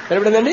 కనపడిందండి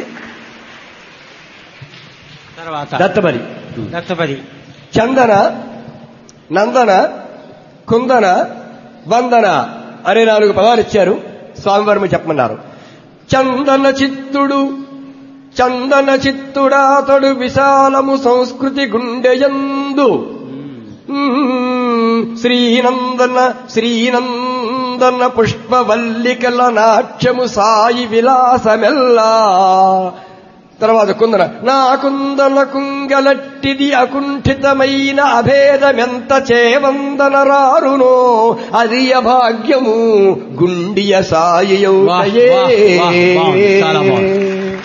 తర్వాత దత్తబలి దత్తపది చందన నందన కుందన వందన అనే నాలుగు పదాలు ఇచ్చారు స్వామివారు చెప్పమన్నారు చందన చిత్తుడు చందన చిత్తుడాతడు విశాలము సంస్కృతి గుండెయందు మ్మ్. శ్రీనందన శ్రీనందన పుష్పవల్లికల నాట్యము సాయి విలాసమెల్లా తర్వాత కుందన నా కుందన కుంగలట్టిది అకుంఠితమైన అభేదమెంత చేవందన రారునో అది భాగ్యము గుండియ సాయి వాహ్, వాహ్, వాహ్, బాగుంది. చాలా బాగుంది.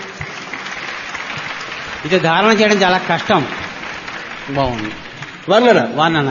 ఇది ధారణ చేయడం చాలా కష్టం బాగుంది వర్ణన వర్ణన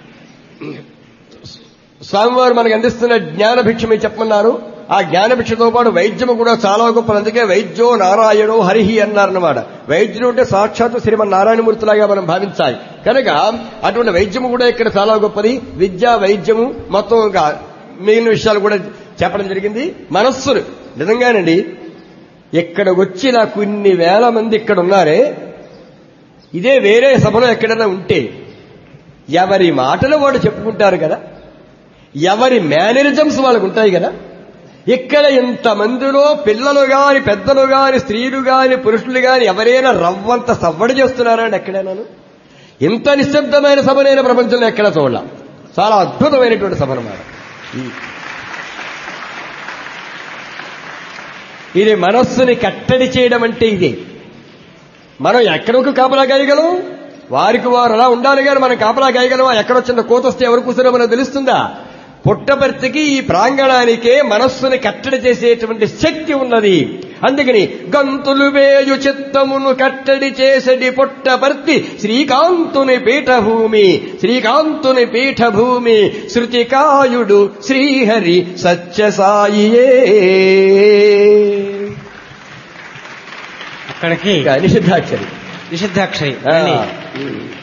స్వామివారు మనకు అందిస్తున్న జ్ఞాన భిక్ష మీరు చెప్పమన్నారు ఆ జ్ఞాన భిక్షతో పాటు వైద్యము కూడా చాలా గొప్పది అందుకే వైద్యో నారాయణో హరిహి అన్నారన్నమాట వైద్యుడు అంటే సాక్షాత్ శ్రీమన్ నారాయణమూర్తిలాగా మనం భావించాలి కనుక అటువంటి వైద్యము కూడా ఇక్కడ చాలా గొప్పది విద్య వైద్యము మొత్తం ఇంకా మిగిలిన విషయాలు కూడా చెప్పడం జరిగింది మనస్సును నిజంగానండి ఇక్కడ వచ్చిన కొన్ని వేల మంది ఇక్కడ ఉన్నారే ఇదే వేరే సభలో ఎక్కడైనా ఉంటే ఎవరి మాటలు వాడు చెప్పుకుంటారు కదా ఎవరి మేనరిజమ్స్ వాళ్ళకు ఉంటాయి కదా ఇక్కడ ఇంతమందిలో పిల్లలు గాని పెద్దలు గాని స్త్రీలు గాని పురుషులు గాని ఎవరైనా రవ్వంత సవ్వడి చేస్తున్నారా అండి ఎక్కడైనాను ఇంత నిశ్శబ్దమైన సభనైన ప్రపంచంలో ఎక్కడ చూడాల చాలా అద్భుతమైనటువంటి సభ అన్నమాట ఇది మనస్సుని కట్టడి చేయడం అంటే ఇదే మనం ఎక్కడికి కాపలా గాయగలం వారికి వారు అలా ఉండాలి కానీ మనం కాపలా గాయగలమా ఎక్కడొచ్చిన కోతొస్తే ఎవరు కూర్చున్నా మనకు తెలుస్తుందా పుట్టపర్తికి ఈ ప్రాంగణానికే మనస్సుని కట్టడి చేసేటువంటి శక్తి ఉన్నది అందుకని గంతులు వేయు చిత్తమును కట్టడి చేసడి పుట్టపర్తి శ్రీకాంతుని పీఠభూమి శ్రీకాంతుని పీఠభూమి శృతికాయుడు శ్రీహరి సత్యసాయియే అక్కడికి ఇంకా నిషిద్ధాక్షరి నిషిద్ధాక్షరి ఆ. మళ్ళీ